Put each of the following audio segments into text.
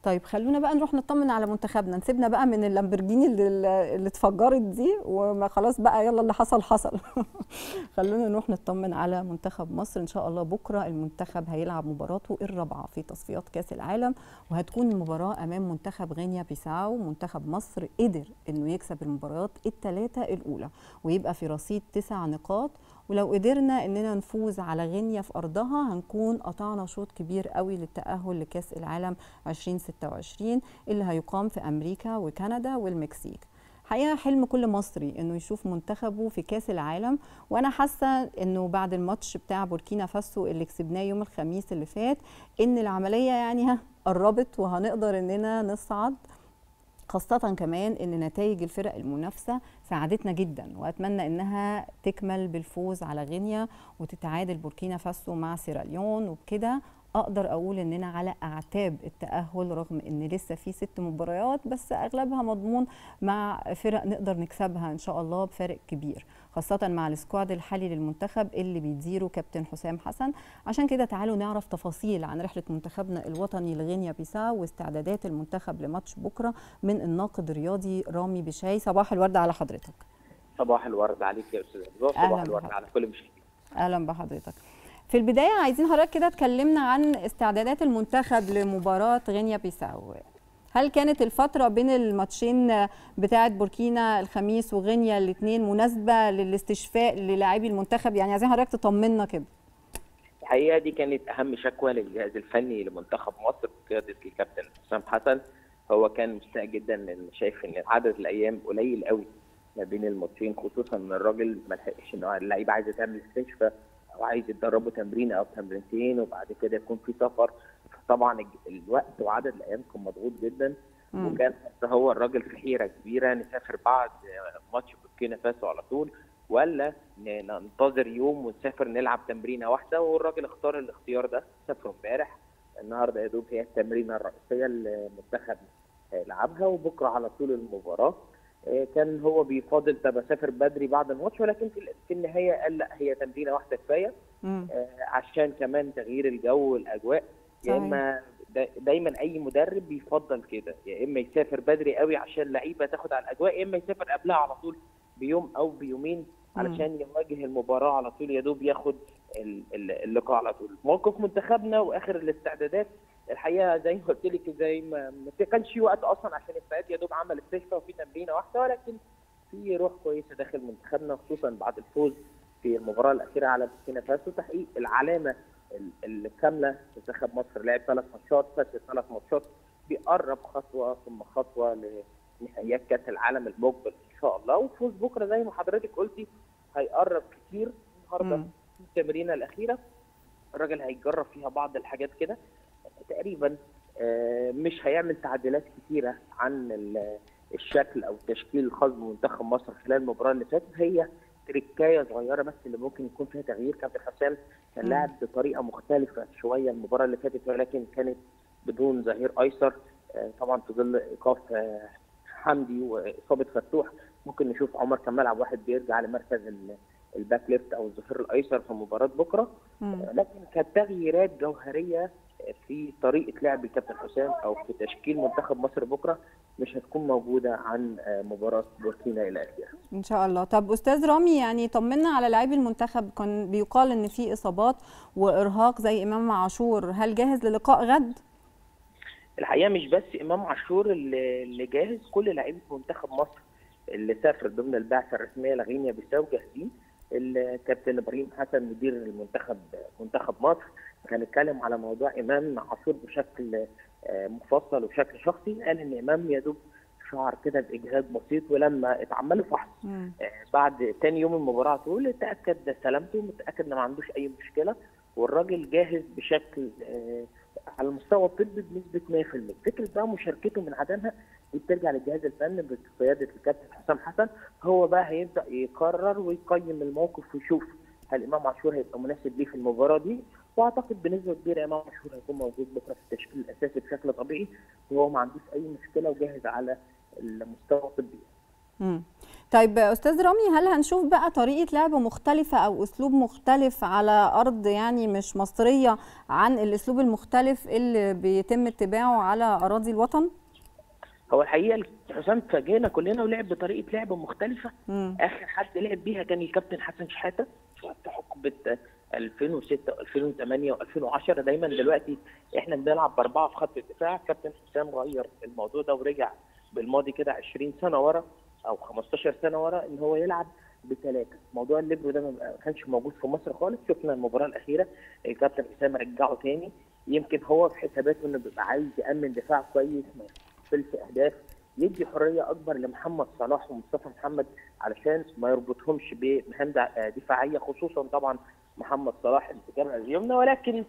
طيب خلونا بقى نروح نطمن على منتخبنا نسيبنا بقى من اللامبرجيني اللي, اللي اتفجرت دي وما خلاص بقى يلا اللي حصل حصل خلونا نروح نطمن على منتخب مصر ان شاء الله بكره المنتخب هيلعب مباراته الرابعه في تصفيات كاس العالم وهتكون المباراه امام منتخب غينيا بيساو منتخب مصر قدر انه يكسب المباريات الثلاثه الاولى ويبقى في رصيد تسع نقاط ولو قدرنا اننا نفوز على غينيا في ارضها هنكون قطعنا شوط كبير قوي للتاهل لكاس العالم 2026 اللي هيقام في امريكا وكندا والمكسيك حقيقه حلم كل مصري انه يشوف منتخبه في كاس العالم وانا حاسه انه بعد الماتش بتاع بوركينا فاسو اللي كسبناه يوم الخميس اللي فات ان العمليه يعني ها قربت وهنقدر اننا نصعد خاصة كمان ان نتائج الفرق المنافسة ساعدتنا جدا واتمنى انها تكمل بالفوز على غينيا وتتعادل بوركينا فاسو مع سيراليون وبكده اقدر اقول اننا على اعتاب التاهل رغم ان لسه في ست مباريات بس اغلبها مضمون مع فرق نقدر نكسبها ان شاء الله بفارق كبير خاصة مع السكواد الحالي للمنتخب اللي بيديره كابتن حسام حسن عشان كده تعالوا نعرف تفاصيل عن رحلة منتخبنا الوطني لغينيا بيساو واستعدادات المنتخب لماتش بكرة من الناقد الرياضي رامي بشاي صباح الورد على حضرتك صباح الورد عليك يا استاذ صباح الورد على كل المشاهدين اهلا بحضرتك في البداية عايزين حضرتك كده تكلمنا عن استعدادات المنتخب لمباراة غينيا بيساو هل كانت الفترة بين الماتشين بتاعة بوركينا الخميس وغينيا الاثنين مناسبة للاستشفاء للاعبي المنتخب يعني عايزين حضرتك تطمنا كده الحقيقة دي كانت أهم شكوى للجهاز الفني لمنتخب مصر بقيادة الكابتن حسام حسن هو كان مستاء جدا لأن شايف إن عدد الأيام قليل قوي ما بين الماتشين خصوصا ان الراجل ما لحقش ان اللعيبه عايزه تعمل استشفاء او عايز يتدربوا تمرين او تمرينتين وبعد كده يكون في سفر طبعا الوقت وعدد الايام كان مضغوط جدا مم. وكان هو الراجل في حيره كبيره نسافر بعد ماتش بوركينا فاسو على طول ولا ننتظر يوم ونسافر نلعب تمرينه واحده والراجل اختار الاختيار ده سافروا امبارح النهارده يا دوب هي التمرينه الرئيسيه اللي المنتخب لعبها وبكره على طول المباراه كان هو بيفاضل طب اسافر بدري بعد الماتش ولكن في النهايه قال لا هي تمرينه واحده كفايه عشان كمان تغيير الجو والاجواء يا اما دايما اي مدرب بيفضل كده يا اما يسافر بدري قوي عشان اللعيبه تاخد على الاجواء يا اما يسافر قبلها على طول بيوم او بيومين علشان يواجه المباراه على طول يا دوب ياخد اللقاء على طول موقف منتخبنا واخر الاستعدادات الحقيقه زي ما قلت لك زي ما ما كانش في وقت اصلا عشان يستعد يا دوب عمل استشفاء وفي تمرينه واحده ولكن في روح كويسه داخل منتخبنا خصوصا بعد الفوز في المباراه الاخيره على بوركينا فاسو تحقيق العلامه الكامله منتخب مصر لعب ثلاث ماتشات فاز ثلاث ماتشات بيقرب خطوه ثم خطوه لنهائيات كاس العالم المقبل ان شاء الله وفوز بكره زي ما حضرتك قلتي هيقرب كتير النهارده في التمرينه الاخيره الراجل هيجرب فيها بعض الحاجات كده تقريبا مش هيعمل تعديلات كثيره عن الشكل او التشكيل الخاص بمنتخب مصر خلال المباراه اللي فاتت هي تركايه صغيره بس اللي ممكن يكون فيها تغيير كابتن حسام كان لاعب بطريقه مختلفه شويه المباراه اللي فاتت ولكن كانت بدون ظهير ايسر طبعا في ظل ايقاف حمدي واصابه فتوح ممكن نشوف عمر كان ملعب واحد بيرجع لمركز الباك ليفت او الظهير الايسر في مباراه بكره لكن كانت تغييرات جوهريه في طريقه لعب الكابتن حسام او في تشكيل منتخب مصر بكره مش هتكون موجوده عن مباراه بوركينا الى اخره. ان شاء الله، طب استاذ رامي يعني طمنا على لاعبي المنتخب كان بيقال ان في اصابات وارهاق زي امام عاشور، هل جاهز للقاء غد؟ الحقيقه مش بس امام عاشور اللي جاهز كل لعيبه منتخب مصر اللي سافر ضمن البعثه الرسميه لغينيا بيساو جاهزين الكابتن ابراهيم حسن مدير المنتخب منتخب مصر كان اتكلم على موضوع امام عاشور بشكل مفصل وبشكل شخصي قال ان امام يا دوب شعر كده باجهاد بسيط ولما اتعمل له فحص بعد تاني يوم المباراه على طول اتاكد سلامته متاكد ان ما عندوش اي مشكله والراجل جاهز بشكل على المستوى الطبي بنسبه 100% فكره بقى مشاركته من عدمها دي بترجع للجهاز الفني بقياده الكابتن حسام حسن هو بقى هيبدا يقرر ويقيم الموقف ويشوف هل امام عاشور هيبقى مناسب ليه في المباراه دي واعتقد بنسبه كبيره امام عاشور هيكون موجود بكره في التشكيل الاساسي بشكل طبيعي وهو ما عندوش اي مشكله وجاهز على المستوى الطبي مم. طيب استاذ رامي هل هنشوف بقى طريقه لعب مختلفه او اسلوب مختلف على ارض يعني مش مصريه عن الاسلوب المختلف اللي بيتم اتباعه على اراضي الوطن هو الحقيقه حسام فاجئنا كلنا ولعب بطريقه لعب مختلفه مم. اخر حد لعب بيها كان الكابتن حسن شحاته في حقبه 2006 و2008 و2010 دايما دلوقتي احنا بنلعب باربعه في خط الدفاع كابتن حسام غير الموضوع ده ورجع بالماضي كده 20 سنه ورا او 15 سنه ورا ان هو يلعب بثلاثه موضوع الليبرو ده ما كانش موجود في مصر خالص شفنا المباراه الاخيره الكابتن حسام رجعه تاني يمكن هو في حساباته انه بيبقى عايز يامن دفاع كويس ما يقفلش اهداف يدي حريه اكبر لمحمد صلاح ومصطفى محمد علشان ما يربطهمش بمهام دفاعيه خصوصا طبعا محمد صلاح الجبهه اليمنى ولكن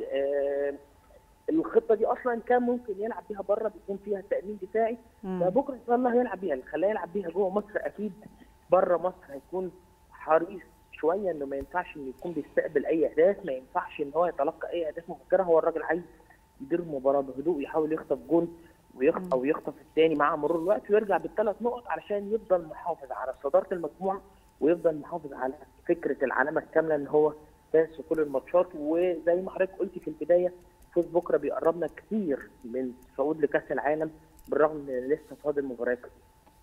آه الخطه دي اصلا كان ممكن يلعب بيها بره بيكون فيها تامين دفاعي فبكره ان شاء الله هيلعب بيها اللي خلاه يلعب بيها جوه مصر اكيد بره مصر هيكون حريص شويه انه ما ينفعش انه يكون بيستقبل اي اهداف ما ينفعش ان هو يتلقى اي اهداف مبكره هو الراجل عايز يدير المباراه بهدوء يحاول يخطف جون ويخطف او يخطف الثاني مع مرور الوقت ويرجع بالثلاث نقط علشان يفضل محافظ على صداره المجموعه ويفضل محافظ على فكره العلامه الكامله ان هو فاز في كل الماتشات وزي ما حضرتك قلتي في البدايه فوز بكره بيقربنا كتير من صعود لكاس العالم بالرغم ان لسه فاضل مباريات كتير.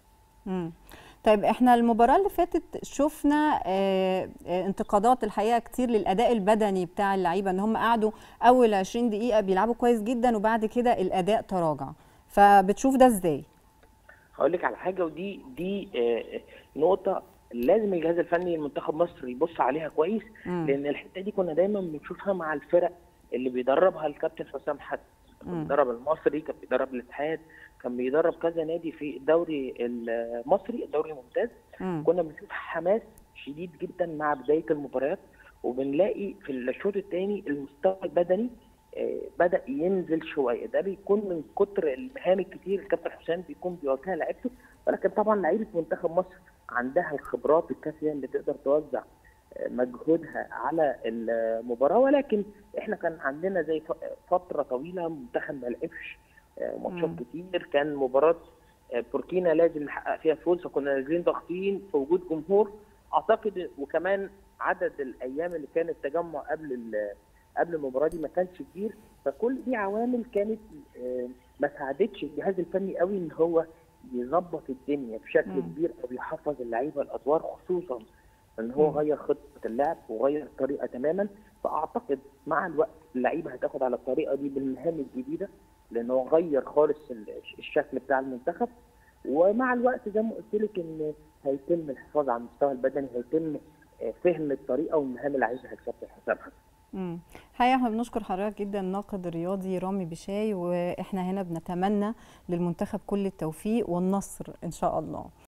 امم طيب احنا المباراه اللي فاتت شفنا اه انتقادات الحقيقه كتير للاداء البدني بتاع اللعيبه ان هم قعدوا اول 20 دقيقه بيلعبوا كويس جدا وبعد كده الاداء تراجع فبتشوف ده ازاي هقول لك على حاجه ودي دي اه نقطه لازم الجهاز الفني لمنتخب مصر يبص عليها كويس مم. لان الحته دي كنا دايما بنشوفها مع الفرق اللي بيدربها الكابتن حسام حسن كان بيدرب المصري كان بيدرب الاتحاد كان بيدرب كذا نادي في الدوري المصري الدوري الممتاز مم. كنا بنشوف حماس شديد جدا مع بدايه المباريات وبنلاقي في الشوط الثاني المستوى البدني آه، بدا ينزل شويه ده بيكون من كتر المهام الكتير الكابتن حسام بيكون بيواجهها لعيبته ولكن طبعا لعيبه منتخب مصر عندها الخبرات الكافيه اللي تقدر توزع آه، مجهودها على المباراه ولكن احنا كان عندنا زي ف- فتره طويله منتخب ما لعبش آه، ماتشات مم. كتير كان مباراه آه، بوركينا لازم نحقق فيها فوز فكنا نازلين ضاغطين في وجود جمهور اعتقد وكمان عدد الايام اللي كان التجمع قبل ال- قبل المباراه دي ما كانش كبير فكل دي عوامل كانت آه، ما ساعدتش الجهاز الفني قوي ان هو يظبط الدنيا بشكل مم. كبير او يحفظ اللعيبه الادوار خصوصا ان هو مم. غير خطه اللعب وغير الطريقه تماما فاعتقد مع الوقت اللعيبه هتاخد على الطريقه دي بالمهام الجديده لان هو غير خالص ال- الشكل بتاع المنتخب ومع الوقت زي ما قلت لك ان هيتم الحفاظ على المستوى البدني هيتم آه، فهم الطريقه والمهام اللي عايزها الكابتن حسام حسن امم حقيقة احنا بنشكر حضرتك جدا الناقد الرياضي رامي بشاي واحنا هنا بنتمنى للمنتخب كل التوفيق والنصر ان شاء الله